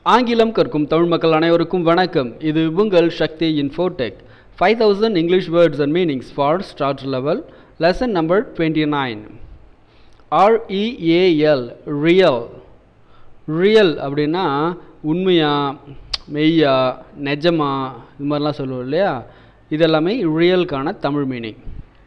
ஆங்கிலம் கற்கும் தமிழ் மக்கள் அனைவருக்கும் வணக்கம் இது உங்கள் Sakthi Infotech five thousand English words and meanings for start level lesson number twenty nine R E A L real real அப்படின்னா உண்மையா மெய்யா நிஜமா இது மாதிரிலாம் சொல்லுவோம் இல்லையா இதெல்லாமே ரியலுக்கான Tamil meaning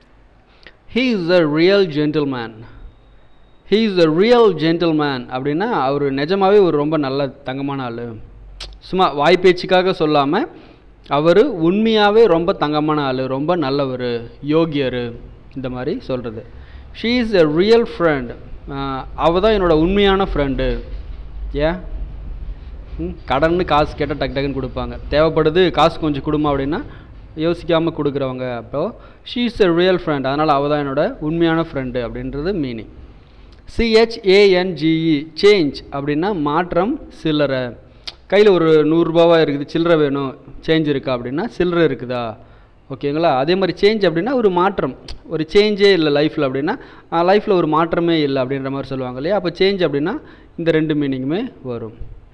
he is a real gentleman he is a real gentleman அப்படின்னா அவர் நிஜமாவே ஒரு ரொம்ப நல்ல தங்கமான ஆள் சும்மா வாய்ப்பேச்சுக்காக சொல்லாமல் அவர் உண்மையாகவே ரொம்ப தங்கமான ஆள் ரொம்ப நல்லவர் யோகியர் இந்த மாதிரி சொல்கிறது she is a real friend அவள் தான் என்னோடய உண்மையான ஃப்ரெண்டு ஏன் ம், கடன்னு காசு கேட்டால் டக்கு டக்குன்னு கொடுப்பாங்க தேவைப்படுது காசு கொஞ்சம் கொடுமா அப்படின்னா யோசிக்காமல் கொடுக்குறவங்க அப்போ she is a real friend அதனால் அவள் தான் என்னோட உண்மையான ஃப்ரெண்டு அப்படின்றது மீனிங் சிஹெச்ஏஎன்ஜிஇ சேஞ்ச் அப்படின்னா மாற்றம் சில்லறை கையில் ஒரு நூறுரூபாவா இருக்குது சில்லறை வேணும் சேஞ்ச் இருக்கா அப்படின்னா சில்லறை இருக்குதா ஓகேங்களா அதே மாதிரி சேஞ்ச் அப்படின்னா ஒரு மாற்றம் ஒரு சேஞ்சே இல்லை லைஃப்பில் அப்படின்னா லைஃப்பில் ஒரு மாற்றமே இல்லை அப்படின்ற மாதிரி சொல்லுவாங்க இல்லையா அப்போ சேஞ்ச் அப்படின்னா இந்த ரெண்டு மீனிங்குமே வரும்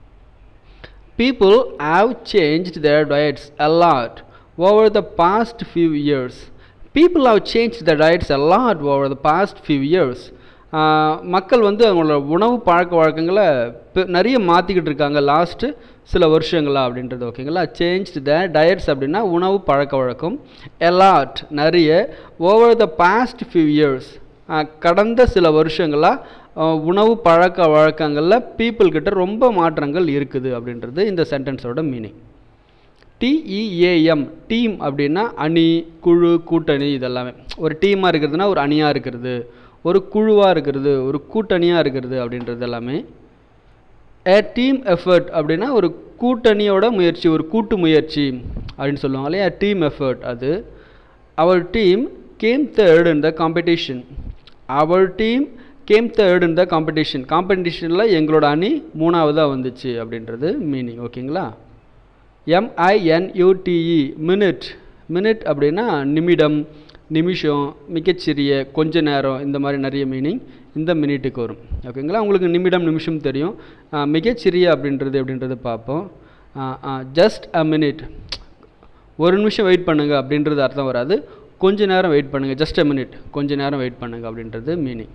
People have changed their diets a lot over the past few years. People have changed their diets a lot over the past few years. ஆஹ் மக்கள் வந்து அவங்களோட உணவு பழக்க வழக்கங்களை பெ- நிறைய மாற்றிக்கிட்டு இருக்காங்க லாஸ்ட்டு சில வருஷங்களா அப்படின்றது ஓகேங்களா சேஞ்ச்டு த டயட்ஸ் அப்படின்னா உணவு பழக்க வழக்கம் எலாட் நிறைய over the past few years கடந்த சில வருஷங்களாக அஹ் உணவு பழக்க வழக்கங்களில் people கிட்ட ரொம்ப மாற்றங்கள் இருக்குது அப்படின்றது இந்த சென்டென்ஸோட மீனிங் டிஇஏஎம் டீம் அப்படின்னா அணி குழு கூட்டணி இதெல்லாமே ஒரு டீமாக இருக்கிறதுனா ஒரு அணியாக இருக்கிறது ஒரு குழுவாக இருக்கிறது ஒரு கூட்டணியாக இருக்கிறது அப்படின்றது எல்லாமே a டீம் எஃபர்ட் அப்படின்னா ஒரு கூட்டணியோட முயற்சி ஒரு கூட்டு முயற்சி அப்படின்னு சொல்லுவாங்க இல்லையா டீம் எஃபர்ட் அது our team came third in the competition our team came third in the competition காம்படிஷனில் எங்களோட அணி மூணாவதாக வந்துச்சு அப்படின்றது மீனிங் ஓகேங்களா எம்ஐஎன்யூடிஇ மினிட் மினிட் அப்படின்னா நிமிடம் நிமிஷம் மிகச்சிறிய கொஞ்ச நேரம் இந்த மாதிரி நிறைய மீனிங் இந்த மினிட்டுக்கு வரும் ஓகேங்களா உங்களுக்கு நிமிடம் நிமிஷம் தெரியும் ஆஹ் மிகச்சிறிய அப்படின்றது அப்படின்றது பார்ப்போம் ஜஸ்ட் அ மினிட் ஒரு நிமிஷம் வெயிட் பண்ணுங்க அப்படின்றது அர்த்தம் வராது கொஞ்ச நேரம் வெயிட் பண்ணுங்க ஜஸ்ட் அ மினிட் கொஞ்ச நேரம் வெயிட் பண்ணுங்க அப்படின்றது மீனிங்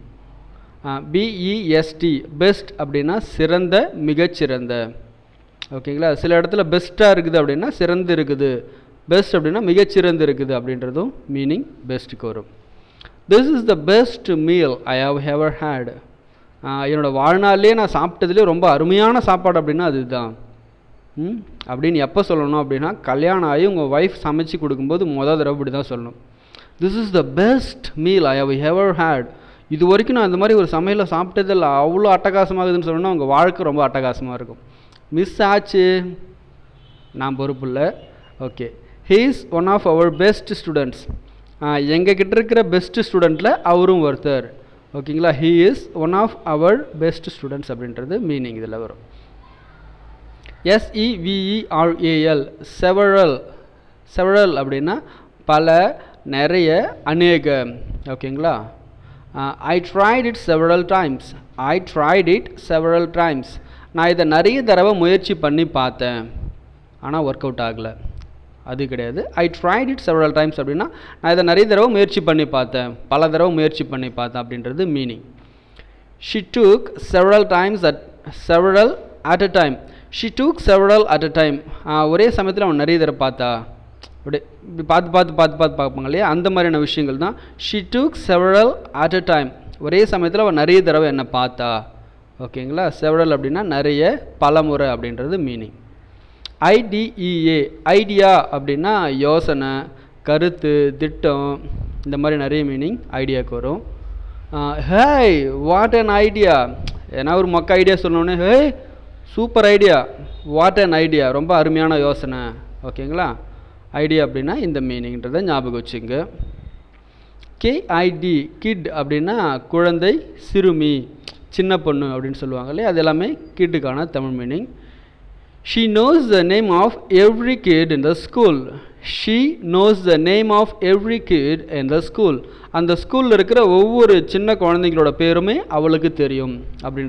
பிஇஎஸ்டி பெஸ்ட் அப்படின்னா சிறந்த மிகச்சிறந்த ஓகேங்களா சில இடத்துல பெஸ்ட்டாக இருக்குது அப்படின்னா சிறந்து இருக்குது பெஸ்ட் அப்படின்னா மிகச்சிறந்து இருக்குது அப்படின்றதும் மீனிங் பெஸ்ட்டுக்கு வரும் this is the best meal I have ever had என்னோடய வாழ்நாள்லேயே நான் சாப்பிட்டதுலேயே ரொம்ப அருமையான சாப்பாடு அப்படின்னா அதுதான் ம் அப்படின்னு எப்போ சொல்லணும் அப்படின்னா கல்யாணம் ஆகி உங்கள் ஒய்ஃப் சமைச்சு கொடுக்கும்போது மொதல் தடவை இப்படி தான் சொல்லணும் this is the best meal I have ever had இது வரைக்கும் நான் இந்த மாதிரி ஒரு சமையலை சாப்பிட்டதில்ல அவ்வளோ அட்டகாசமாகுதுன்னு சொல்லணும்னா உங்கள் வாழ்க்கை ரொம்ப அட்டகாசமாக இருக்கும் மிஸ் ஆச்சு நான் பொறுப்பு இல்லை okay he's one of our best students எங்கள் கிட்ட இருக்கிற பெஸ்ட் ஸ்டூடெண்ட்டில் அவரும் ஒருத்தர் ஓகேங்களா he is one of our best students அப்படின்றது மீனிங் இதில் வரும் எஸ்இவிஇஆர்ஏஎல் செவரல் செவரல் அப்படின்னா பல நிறைய அநேக ஓகேங்களா I tried it several times I tried it several times நான் இதை நிறைய தடவை முயற்சி பண்ணி பார்த்தேன் ஆனால் ஒர்க் அவுட் ஆகலை அது கிடையாது I tried it several times அப்படின்னா நான் இதை நிறைய தடவை முயற்சி பண்ணி பார்த்தேன் பல தடவை முயற்சி பண்ணி பார்த்தேன் அப்படின்றது meaning she took several times at several at a time she took several at a time ஒரே சமயத்தில் அவன் நிறைய தடவை பார்த்தா அப்படியே இப்படி பார்த்து பார்த்து பார்த்து பார்த்து பார்ப்பாங்க இல்லையா அந்த மாதிரியான விஷயங்கள் தான் she took several at a time ஒரே சமயத்தில் அவன் நிறைய தடவை என்னை பார்த்தா ஓகேங்களா செவரல் அப்படின்னா நிறைய பலமுறை அப்படின்றது மீனிங் ஐடிஇஏ ஐடியா அப்படின்னா யோசனை கருத்து திட்டம் இந்த மாதிரி நிறைய மீனிங் ஐடியாவுக்கு வரும் ஹேய் வாட் அன் ஐடியா ஏன்னா ஒரு மொக்க ஐடியா சொன்னோன்னே hey super idea what an idea ரொம்ப அருமையான யோசனை ஓகேங்களா ஐடியா அப்படின்னா இந்த மீனிங்ன்றதை ஞாபகம் வச்சுங்க கேஐடி கிட் அப்படின்னா குழந்தை சிறுமி சின்ன பொண்ணு அப்படின்னு சொல்லுவாங்க இல்லையா அது எல்லாமே கிட்டுக்கான Tamil meaning she knows the name of every kid in the school she knows the name of every kid in the school அந்த ஸ்கூலில் இருக்கிற ஒவ்வொரு சின்ன குழந்தைங்களோட பேருமே அவளுக்கு தெரியும் அப்படின்றது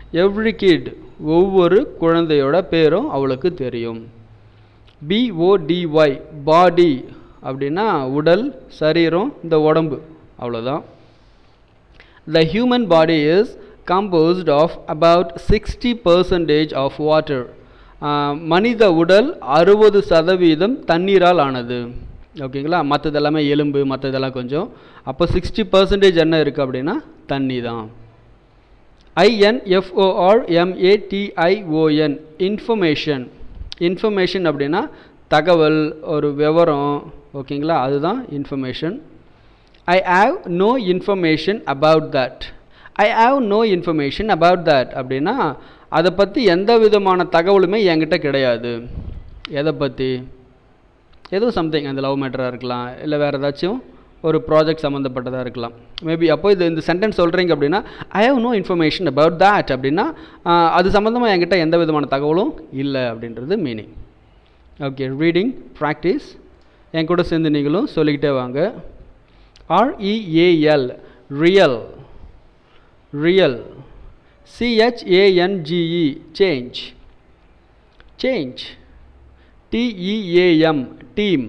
எவ்ரி கிட் ஒவ்வொரு குழந்தையோட பேரும் அவளுக்கு தெரியும் பிஓடிஒய் பாடி அப்படின்னா உடல் சரீரம் இந்த உடம்பு அவ்வளோதான் The human body is composed of about 60 percentage of water. ஆஹ் மனித உடல் அறுபது சதவீதம் தண்ணீரால் ஆனது ஓகேங்களா மற்றது எல்லாமே எலும்பு மற்றதெல்லாம் கொஞ்சம் அப்போ சிக்ஸ்டி பர்சன்டேஜ் என்ன இருக்குது அப்படின்னா தண்ணி தான் ஐஎன்எஃப்ஓஆர் எம்ஏடிஐஓஎன் இன்ஃபர்மேஷன் இன்ஃபர்மேஷன் அப்படின்னா தகவல் ஒரு விவரம் ஓகேங்களா அதுதான் information I have no information about that I have no information about that அப்படின்னா அதை பற்றி எந்த விதமான தகவலுமே என்கிட்ட கிடையாது எதை பற்றி ஏதோ சம்திங் அந்த லவ் மேட்டராக இருக்கலாம் இல்லை வேறு ஏதாச்சும் ஒரு ப்ராஜெக்ட் சம்மந்தப்பட்டதாக இருக்கலாம் மேபி அப்போ இது இந்த சென்டென்ஸ் சொல்கிறீங்க அப்படின்னா I have no information about that அப்படின்னா ஆஹ், அது சம்மந்தமாக என்கிட்ட எந்த விதமான தகவலும் இல்லை அப்படின்றது மீனிங் ஓகே ரீடிங் ப்ராக்டிஸ் என் கூட சேர்ந்து நீங்களும் சொல்லிக்கிட்டே வாங்க ஆர்இஏஎல் real real சிஹெச்ஏஎன்ஜிஇ change change TEAM team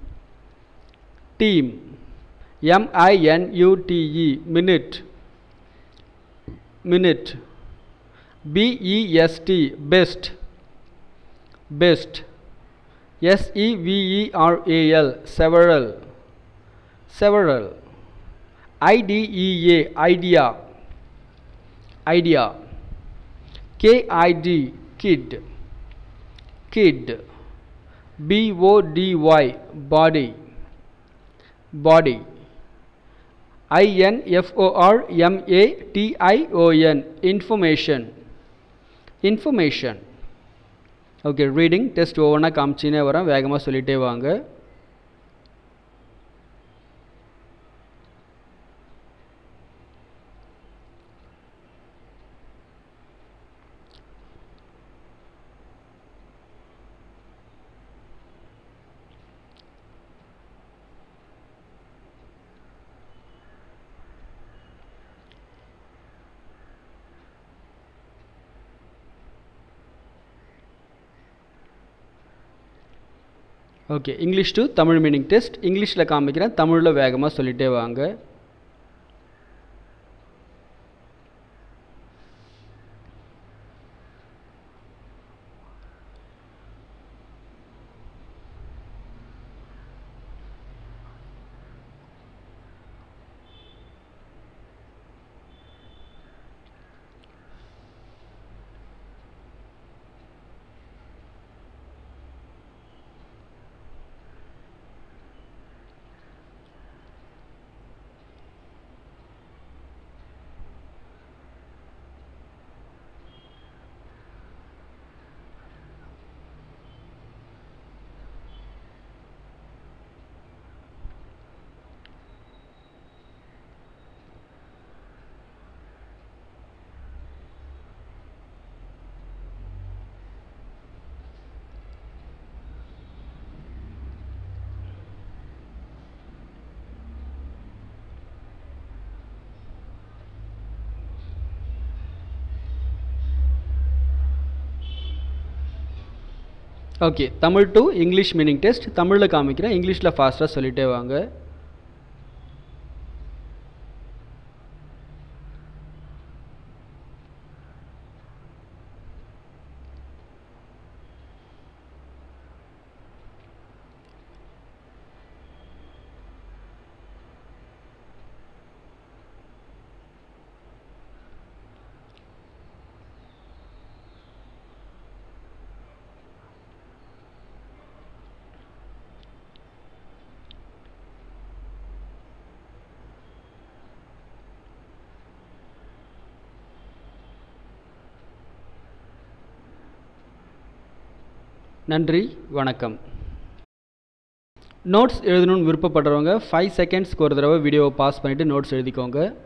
team எம்ஐஎன்யூடிஇ minute minute பிஇஎஸ்டி best best எஸ்இவிஇஆர்ஏஎல் several several IDEA idea idea KID kid kid BODY body body INFORMATION information information okay reading test ஒவ்வொன்றா காமிச்சினே வரேன் வேகமாக சொல்லிகிட்டே வாங்க okay English to Tamil meaning test இங்கிலீஷில் காமிக்கிறேன் தமிழில் வேகமாக சொல்லிகிட்டே வாங்க okay Tamil to English meaning test தமிழில் காமிக்கிறேன் இங்கிலீஷில் ஃபாஸ்ட்டாக சொல்லிகிட்டே வாங்க நன்றி வணக்கம் நோட்ஸ் எழுதணும்னு விருப்பப்படுறவங்க ஃபைவ் செகண்ட்ஸ்க்கு ஒரு தடவை வீடியோவை பாஸ் பண்ணிவிட்டு நோட்ஸ் எழுதிக்கோங்க